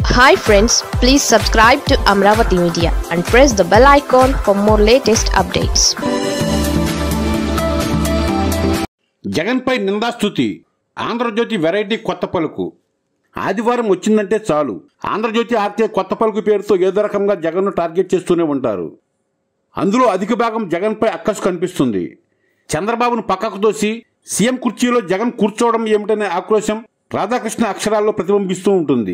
hi friends please subscribe to Amaravati media and press the bell icon for more latest updates జగన్పై నిందాస్తుతి Andhra Jyothi variety కొత్త పలుకు ఆదివారం వచ్చిందంటే చాలు ఆంధ్రజ్యోతి ఆర్కే కొత్త పలుకు పేరుతో ఏదో రకంగా జగన్ను టార్గెట్ చేస్తూనే ఉంటారు అందులో అధిక భాగం జగన్పై అక్కసు కనిపిస్తుంది చంద్రబాబును పక్కకు తోసి సీఎం కుర్చీలో జగన్ కూర్చోవడం ఏమిటనే ఆక్రోశం రాధాకృష్ణ అక్షరాల్లో ప్రతిబింబిస్తూ ఉంటుంది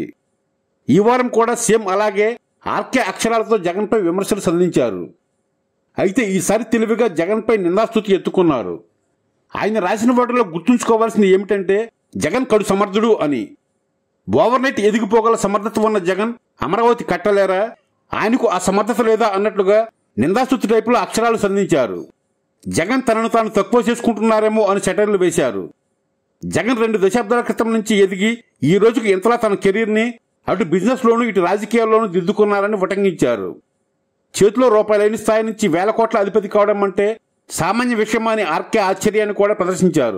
ఈ వారం కూడా సీఎం అలాగే ఆర్కే అక్షరాలతో జగన్పై విమర్శలు సంధించారు అయితే ఈసారి తెలివిగా జగన్పై నిందాస్తుతి ఎత్తుకున్నారు ఆయన రాసిన వాటిలో గుర్తుంచుకోవాల్సింది ఏమిటంటే జగన్ కడు సమర్థుడు అని ఓవర్నైట్ ఎదిగిపోగల సమర్థత ఉన్న జగన్ అమరావతి కట్టలేరా ఆయనకు ఆ సమర్థత లేదా అన్నట్లుగా నిందాస్తుతి టైపులో అక్షరాలు సంధించారు జగన్ తనను తాను తక్కువ చేసుకుంటున్నారేమో అని సెటర్లు వేశారు జగన్ రెండు దశాబ్దాల క్రితం నుంచి ఎదిగి ఈ రోజుకి ఎంతలా తన కెరీర్ని అటు బిజినెస్లోనూ ఇటు రాజకీయాల్లోనూ దిద్దుకున్నారని ఉటంకించారు చేతిలో రూపాయలేని స్థాయి నుంచి వేల కోట్ల అధిపతి కావడం అంటే సామాన్య విషయమా అని ఆర్కే ఆశ్చర్యాన్ని కూడా ప్రదర్శించారు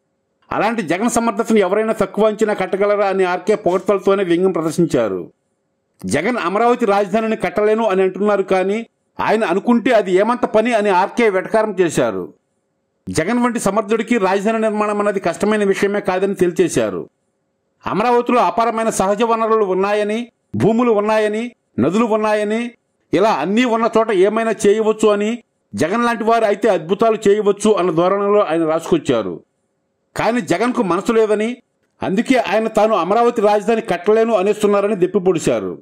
అలాంటి జగన్ సమర్థతను ఎవరైనా తక్కువ అంచనా కట్టగలరా అని ఆర్కే పొగడ్తలతోనే వ్యంగ్యం ప్రదర్శించారు జగన్ అమరావతి రాజధానిని కట్టలేను అని అంటున్నారు కానీ ఆయన అనుకుంటే అది ఏమంత పని అని ఆర్కే వెటకారం చేశారు జగన్ వంటి సమర్థుడికి రాజధాని నిర్మాణం అన్నది కష్టమైన విషయమే కాదని తేల్చేశారు అమరావతిలో అపారమైన సహజ వనరులు ఉన్నాయని భూములు ఉన్నాయని నదులు ఉన్నాయని ఇలా అన్నీ ఉన్న చోట ఏమైనా చేయవచ్చు అని జగన్ లాంటి వారు అయితే అద్భుతాలు చేయవచ్చు అన్న ధోరణిలో ఆయన రాసుకొచ్చారు కానీ జగన్కు మనసు లేదని అందుకే ఆయన తాను అమరావతి రాజధాని కట్టలేను అనేస్తున్నారని దెప్పిపొడిశారు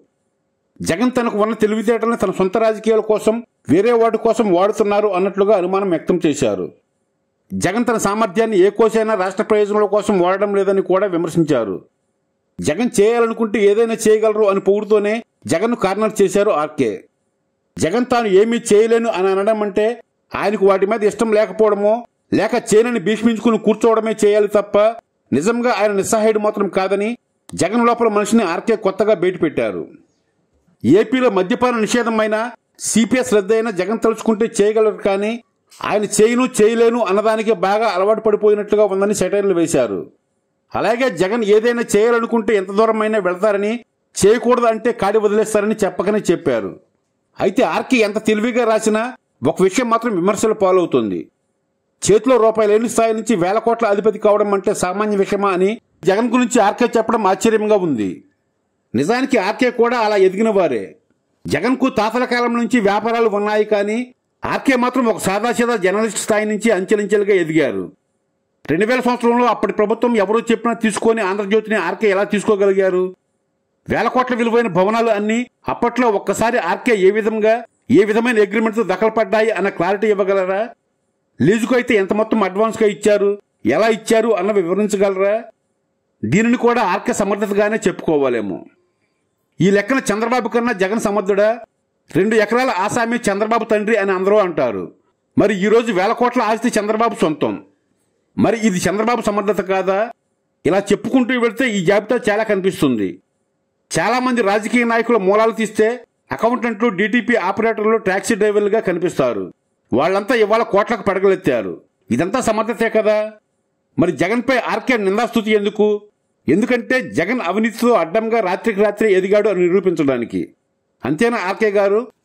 జగన్ తనకు ఉన్న తెలివితేటలను తన సొంత రాజకీయాల కోసం వేరే వాటి కోసం వాడుతున్నారు అన్నట్లుగా అనుమానం వ్యక్తం చేశారు జగన్ తన సామర్థ్యాన్ని ఏ కోసైనా రాష్ట్ర ప్రయోజనాల కోసం వాడడం లేదని కూడా విమర్శించారు జగన్ చేయాలనుకుంటే ఏదైనా చేయగలరు అని పొగుడుతూనే జగన్ను కార్నర్ చేశారు ఆర్కే జగన్ తాను ఏమీ చేయలేను అని అనడం అంటే ఆయనకు వాటి మీద ఇష్టం లేకపోవడమో లేక చేయనని భీష్మించుకుని కూర్చోవడమే చేయాలి తప్ప నిజంగా ఆయన నిస్సహాయుడు మాత్రం కాదని జగన్ లోపల మనిషిని ఆర్కే కొత్తగా బయటపెట్టారు ఏపీలో మద్యపాన నిషేధమైన సిపిఎస్ రద్దయిన జగన్ తలుచుకుంటే చేయగలరు కానీ ఆయన చేయను చేయలేను అన్నదానికి బాగా అలవాటు పడిపోయినట్లుగా ఉందని సెటైర్లు వేశారు అలాగే జగన్ ఏదైనా చేయాలనుకుంటే ఎంత దూరమైనా వెళతారని చేయకూడదు అంటే కాడి వదిలేస్తారని చెప్పకనే చెప్పారు అయితే ఆర్కి ఎంత తెలివిగా రాసినా ఒక విషయం మాత్రం విమర్శల పాలవుతుంది చేతిలో రూపాయలు లేని స్థాయి నుంచి వేల కోట్ల అధిపతి కావడం అంటే సామాన్య విషయమా అని జగన్ గురించి ఆర్కే చెప్పడం ఆశ్చర్యంగా ఉంది నిజానికి ఆర్కే కూడా అలా ఎదిగిన వారే జగన్కు తాతల కాలం నుంచి వ్యాపారాలు ఉన్నాయి కానీ ఆర్కే మాత్రం ఒక సాదాసీదా జర్నలిస్ట్ స్థాయి నుంచి అంచెలంచెలుగా ఎదిగారు రెండు వేల సంవత్సరంలో అప్పటి ప్రభుత్వం ఎవరో చెప్పినా తీసుకొని ఆంధ్రజ్యోతిని ఆర్కే ఎలా తీసుకోగలిగారు వేల కోట్ల విలువైన భవనాలు అన్ని అప్పట్లో ఒక్కసారి ఆర్కే ఏ విధంగా ఏ విధమైన అగ్రిమెంట్తో దఖలు పడ్డాయి అన్న క్లారిటీ ఇవ్వగలరా లీజుకు అయితే ఎంత మొత్తం అడ్వాన్స్గా ఇచ్చారు ఎలా ఇచ్చారు అన్నవి వివరించగలరా దీనిని కూడా ఆర్కే సమర్థతగానే చెప్పుకోవాలేమో ఈ లెక్కన చంద్రబాబు కన్నా జగన్ సమర్థుడా రెండు ఎకరాల ఆసామి చంద్రబాబు తండ్రి అని అందరూ అంటారు మరి ఈరోజు వేల కోట్ల ఆస్తి చంద్రబాబు సొంతం మరి ఇది చంద్రబాబు సమర్థత కాదా ఇలా చెప్పుకుంటూ వెళ్తే ఈ జాబితా చాలా కనిపిస్తుంది చాలా మంది రాజకీయ నాయకుల మూలాలు తీస్తే అకౌంటెంట్లు డీటీపీ ఆపరేటర్లు టాక్సీ డ్రైవర్లుగా కనిపిస్తారు వాళ్ళంతా ఇవాళ కోట్లకు పడగలెత్తారు ఇదంతా సమర్థతే కదా మరి జగన్పై ఆర్కే నిందాస్తుతి ఎందుకు ఎందుకంటే జగన్ అవినీతితో అడ్డంగా రాత్రికి రాత్రి ఎదిగాడు అని నిరూపించడానికి అంతేనా ఆర్కే గారు